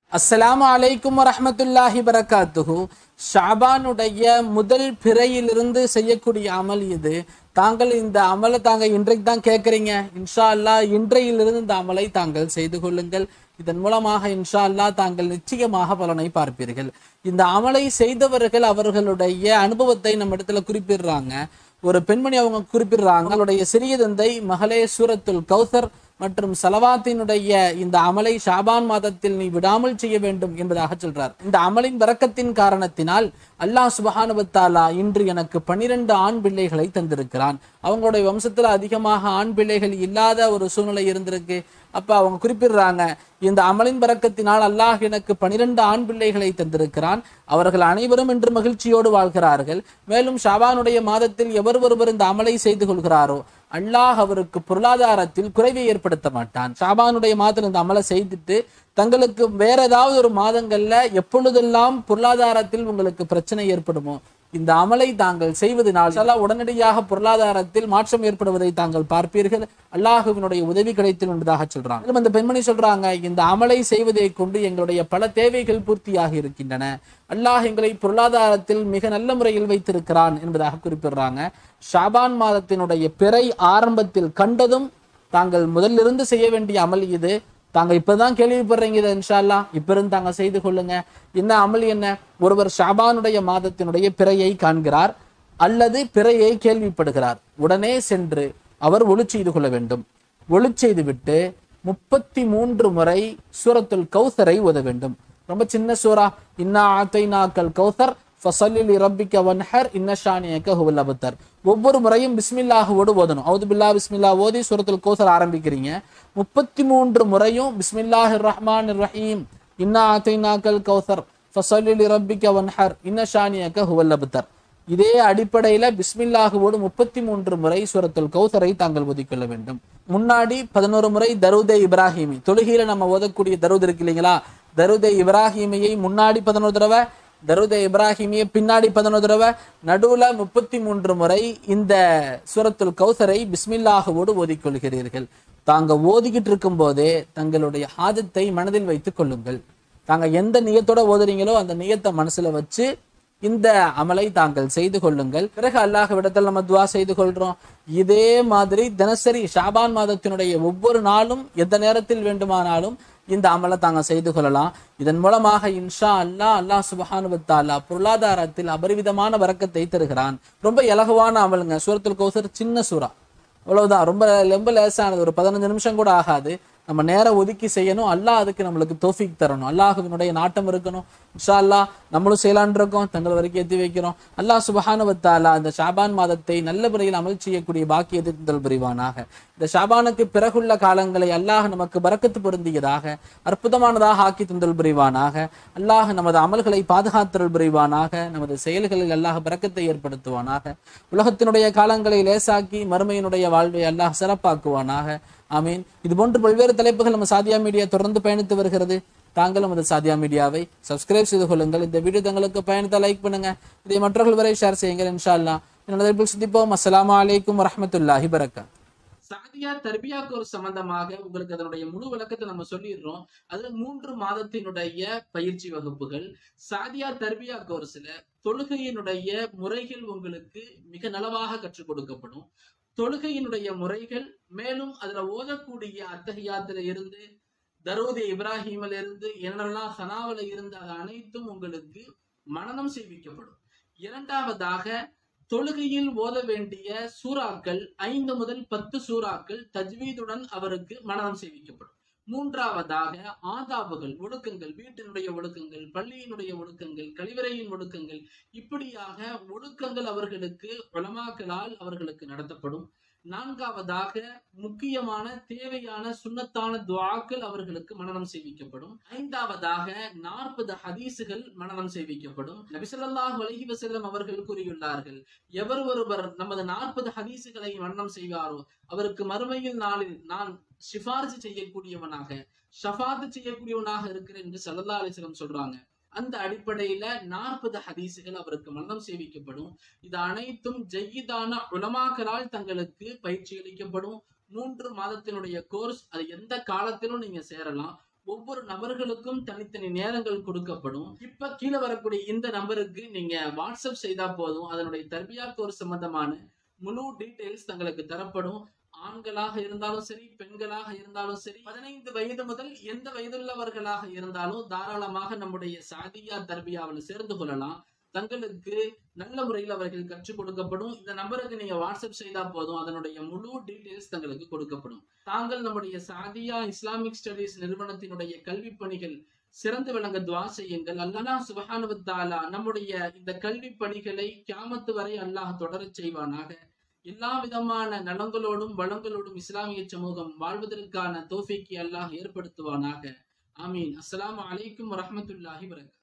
அஸ்ஸலாமு அலைக்கும் வரஹ்மத்துல்லாஹி பரக்காத்துஹு ஷாபானுடைய முதல் பிறையிலிருந்து செய்யக்கூடிய அமல் இது தாங்கள் இந்த அமலை தாங்க இன்றைக்கு தான் கேட்குறீங்க இன்ஷா அல்லாஹ் இன்றையிலிருந்து இந்த அமலை தாங்கள் செய்து கொள்ளுங்கள் இதன் மூலமாக இன்ஷா அல்லாஹ் தாங்கள் நிச்சயமாக பலனை பார்ப்பீர்கள் இந்த அமலை செய்தவர்கள் அவர்களுடைய அனுபவத்தை நம்ம இடத்துல குறிப்பிடுறாங்க ஒரு பெண்மணி அவங்க குறிப்பிடுறாங்க அவங்களுடைய சிறிய தந்தை மகளே சூரத்துல் கௌசர் மற்றும் சலவாத்தினுடைய இந்த அமலை ஷாபான் மாதத்தில் நீ விடாமல் செய்ய வேண்டும் என்பதாக சொல்றார் இந்த அமலின் வரக்கத்தின் காரணத்தினால் அல்லாஹ் சுபஹானுவத்தாலா இன்று எனக்கு பன்னிரண்டு ஆண் பிள்ளைகளை தந்திருக்கிறான் அவங்களுடைய வம்சத்துல அதிகமாக ஆண் பிள்ளைகள் இல்லாத ஒரு சூழ்நிலை இருந்திருக்கு அப்ப அவங்க குறிப்பிடுறாங்க இந்த அமலின் பறக்கத்தினால் அல்லாஹ் எனக்கு பனிரெண்டு ஆண் பிள்ளைகளை தந்திருக்கிறான் அவர்கள் அனைவரும் இன்று மகிழ்ச்சியோடு வாழ்கிறார்கள் மேலும் ஷாபானுடைய மாதத்தில் எவர் ஒருவர் இந்த அமலை செய்து கொள்கிறாரோ அல்லாஹ் அவருக்கு பொருளாதாரத்தில் குறைவை ஏற்படுத்த மாட்டான் ஷாபானுடைய மாதத்தில் இந்த அமலை செய்துட்டு தங்களுக்கு வேற ஏதாவது ஒரு மாதங்கள்ல எப்பொழுதெல்லாம் பொருளாதாரத்தில் உங்களுக்கு பிரச்சனை ஏற்படுமோ இந்த அமலை தாங்கள் செய்வதனால் சலா உடனடியாக பொருளாதாரத்தில் மாற்றம் ஏற்படுவதை தாங்கள் பார்ப்பீர்கள் அல்லாஹுவினுடைய உதவி கிடைத்தில் என்பதாக சொல்றாங்க மேலும் அந்த பெண்மணி சொல்றாங்க இந்த அமலை செய்வதை கொண்டு எங்களுடைய பல தேவைகள் பூர்த்தியாக இருக்கின்றன அல்லாஹ் எங்களை பொருளாதாரத்தில் மிக நல்ல முறையில் வைத்திருக்கிறான் என்பதாக குறிப்பிடுறாங்க ஷாபான் மாதத்தினுடைய பிறை ஆரம்பத்தில் கண்டதும் தாங்கள் முதலிருந்து செய்ய வேண்டிய அமல் இது தாங்க இப்பதான் கேள்விப்படுறீங்க இதை இன்ஷா அல்லாஹ் இப்ப இருந்து தாங்க செய்து கொள்ளுங்க என்ன அமல் என்ன ஒருவர் ஷாபானுடைய மாதத்தினுடைய பிறையை காண்கிறார் அல்லது பிறையை கேள்விப்படுகிறார் உடனே சென்று அவர் ஒளி செய்து கொள்ள வேண்டும் ஒளி செய்து விட்டு முப்பத்தி மூன்று முறை சூரத்துல் கௌசரை ஓத வேண்டும் ரொம்ப சின்ன சூரா இன்னா ஆத்தைனாக்கல் கௌசர் ஃபசல்லில் ரப்பிக்க வன்ஹர் இன்னஷானியக்க ஹுவல் அபத்தர் ஒவ்வொரு முறையும் பிஸ்மில்லாஹுவோடு ஓதணும் அவுது பில்லா பிஸ்மில்லா ஓதி சூரத்துல் கௌசர் ஆரம்பிக்கிறீங்க முப்பத்தி மூன்று முறையும் பிஸ்மில்லாஹ் ரஹ்மான் ரஹீம் இன்னா ஆத்தைனாக்கல் கௌசர் ஃபசல்லில் ரப்பிக்க வன்ஹர் இன்னஷானியக்க ஹுவல் அபத்தர் இதே அடிப்படையில பிஸ்மில்லாஹுவோடு முப்பத்தி மூன்று முறை சூரத்துல் கௌசரை தாங்கள் ஒதுக்கொள்ள வேண்டும் முன்னாடி பதினோரு முறை தருதே இப்ராஹிமி தொழுகையில நம்ம ஓதக்கூடிய தருது இருக்கு இல்லைங்களா தருதே இப்ராஹிமியை முன்னாடி பதினோரு தடவை தருதே இப்ராஹிமியை பின்னாடி பதினோரு தடவை நடுவுல முப்பத்தி மூன்று முறை இந்த சூரத்துல் கௌசரை பிஸ்மில்லாஹுவோடு ஓதிக்கொள்கிறீர்கள் தாங்க ஓதிக்கிட்டு இருக்கும் போதே தங்களுடைய ஹாஜத்தை மனதில் வைத்துக் கொள்ளுங்கள் தாங்க எந்த நியத்தோட ஓதுறீங்களோ அந்த நியத்தை மனசுல வச்சு இந்த அமலை தாங்கள் செய்து கொள்ளுங்கள் பிறகு அல்லாஹ் விடத்தில் நம்ம துவா செய்து கொள்றோம் இதே மாதிரி தினசரி ஷாபான் மாதத்தினுடைய ஒவ்வொரு நாளும் எந்த நேரத்தில் வேண்டுமானாலும் இந்த அமலை தாங்க செய்து கொள்ளலாம் இதன் மூலமாக இன்ஷா அல்லாஹ் அல்லாஹ் சுபஹானுவத்தாலா பொருளாதாரத்தில் அபரிவிதமான வரக்கத்தை தருகிறான் ரொம்ப இலகுவான அமலுங்க சூரத்துல் கௌசர் சின்ன சூறா அவ்வளவுதான் ரொம்ப ரொம்ப லேசானது ஒரு பதினஞ்சு நிமிஷம் கூட ஆகாது நம்ம நேரம் ஒதுக்கி செய்யணும் அல்லாஹ் அதுக்கு நம்மளுக்கு தோஃபிக் தரணும் அல்லாஹுவினுடைய நாட்டம் இருக்கணும் இன்ஷா அல்லாஹ் நம்மளும் செய்யலான் இருக்கோம் தங்கள் வரைக்கும் ஏற்றி வைக்கிறோம் அல்லாஹ் சுபஹானுவத்தாலா இந்த ஷாபான் மாதத்தை நல்ல முறையில் அமல் செய்யக்கூடிய பாக்கியத்தை தந்தல் புரிவானாக இந்த ஷாபானுக்கு பிறகுள்ள காலங்களை அல்லாஹ் நமக்கு பறக்கத்து பொருந்தியதாக அற்புதமானதாக ஆக்கி தந்தல் புரிவானாக அல்லாஹ் நமது அமல்களை பாதுகாத்தல் புரிவானாக நமது செயல்களில் அல்லாஹ் பறக்கத்தை ஏற்படுத்துவானாக உலகத்தினுடைய காலங்களை லேசாக்கி மறுமையினுடைய வாழ்வை அல்லாஹ் சிறப்பாக்குவானாக ஆமீன் இது போன்று பல்வேறு தலைப்புகள் நம்ம சாதியா மீடியா தொடர்ந்து பயணித்து வருகிறது தாங்களும் அந்த சாதியா மீடியாவை சப்ஸ்கிரைப் செய்து கொள்ளுங்கள் இந்த வீடியோ தங்களுக்கு பயணித்த லைக் பண்ணுங்க இதை மற்றவர்கள் வரை ஷேர் செய்யுங்கள் இன்ஷா அல்லா என்னோட சந்திப்போம் அஸ்ஸலாமு அலைக்கும் வரஹ்மத்துல்லாஹி வரகாத் சாதியா தர்பியா கோர்ஸ் சம்பந்தமாக உங்களுக்கு அதனுடைய முழு விளக்கத்தை நம்ம சொல்லிடுறோம் அதுல மூன்று மாதத்தினுடைய பயிற்சி வகுப்புகள் சாதியா தர்பியா கோர்ஸ்ல தொழுகையினுடைய முறைகள் உங்களுக்கு மிக நலவாக கற்றுக் கொடுக்கப்படும் தொழுகையினுடைய முறைகள் மேலும் அதுல ஓதக்கூடிய அத்தகையாத்துல இருந்து தரோதி இப்ராஹிமில் இருந்து என்னெல்லாம் சனாவில இருந்து அது அனைத்தும் உங்களுக்கு மனனம் செய்விக்கப்படும் இரண்டாவதாக தொழுகையில் ஓத வேண்டிய சூறாக்கள் ஐந்து முதல் பத்து சூறாக்கள் தஜ்வீதுடன் அவருக்கு மனனம் செய்விக்கப்படும் மூன்றாவதாக ஆதாபுகள் ஒழுக்கங்கள் வீட்டினுடைய ஒழுக்கங்கள் பள்ளியினுடைய ஒழுக்கங்கள் கழிவறையின் ஒழுக்கங்கள் இப்படியாக ஒழுக்கங்கள் அவர்களுக்கு உலமாக்களால் அவர்களுக்கு நடத்தப்படும் நான்காவதாக முக்கியமான தேவையான சுண்ணத்தான துவாக்கள் அவர்களுக்கு மனனம் செய்விக்கப்படும் ஐந்தாவதாக நாற்பது ஹதீசுகள் மனனம் செய்விக்கப்படும் நபிசல்லாஹு அலஹி வசல்லம் அவர்கள் கூறியுள்ளார்கள் எவர் ஒருவர் நமது நாற்பது ஹதீசுகளை மனனம் செய்வாரோ அவருக்கு மறுமையில் நாளில் நான் சிபாரிசு செய்யக்கூடியவனாக ஷஃபாத்து செய்யக்கூடியவனாக இருக்கிறேன் என்று சல்லல்லா அலிஸ்லம் சொல்றாங்க அந்த அடிப்படையில நாற்பது ஹதீசுகள் அவருக்கு மரணம் சேவிக்கப்படும் இது அனைத்தும் ஜெயிதான உலமாக்களால் தங்களுக்கு பயிற்சி அளிக்கப்படும் மூன்று மாதத்தினுடைய கோர்ஸ் அது எந்த காலத்திலும் நீங்க சேரலாம் ஒவ்வொரு நபர்களுக்கும் தனித்தனி நேரங்கள் கொடுக்கப்படும் இப்ப கீழே வரக்கூடிய இந்த நம்பருக்கு நீங்க வாட்ஸ்அப் செய்தா போதும் அதனுடைய தர்பியா கோர்ஸ் சம்பந்தமான முழு டீடைல்ஸ் தங்களுக்கு தரப்படும் ஆண்களாக இருந்தாலும் சரி பெண்களாக இருந்தாலும் சரி பதினைந்து வயது முதல் எந்த வயதுள்ளவர்களாக இருந்தாலும் தாராளமாக நம்முடைய சாதியா தர்பியாவில் சேர்ந்து கொள்ளலாம் தங்களுக்கு நல்ல முறையில் அவர்கள் கற்றுக் கொடுக்கப்படும் இந்த நம்பருக்கு நீங்க வாட்ஸ்அப் செய்தா போதும் அதனுடைய முழு டீடைல்ஸ் தங்களுக்கு கொடுக்கப்படும் தாங்கள் நம்முடைய சாதியா இஸ்லாமிக் ஸ்டடீஸ் நிறுவனத்தினுடைய கல்வி பணிகள் சிறந்து விளங்க துவா செய்யுங்கள் அல்லாஹ் சுபஹானு தாலா நம்முடைய இந்த கல்வி பணிகளை கியாமத்து வரை அல்லாஹ் தொடரச் செய்வானாக எல்லா விதமான நலங்களோடும் வளங்களோடும் இஸ்லாமிய சமூகம் வாழ்வதற்கான தோஃபிக்கு அல்லாஹ் ஏற்படுத்துவானாக ஆமீன் அஸ்ஸலாமு அலைக்கும் வரஹ்மத்துல்லாஹி வரகாத்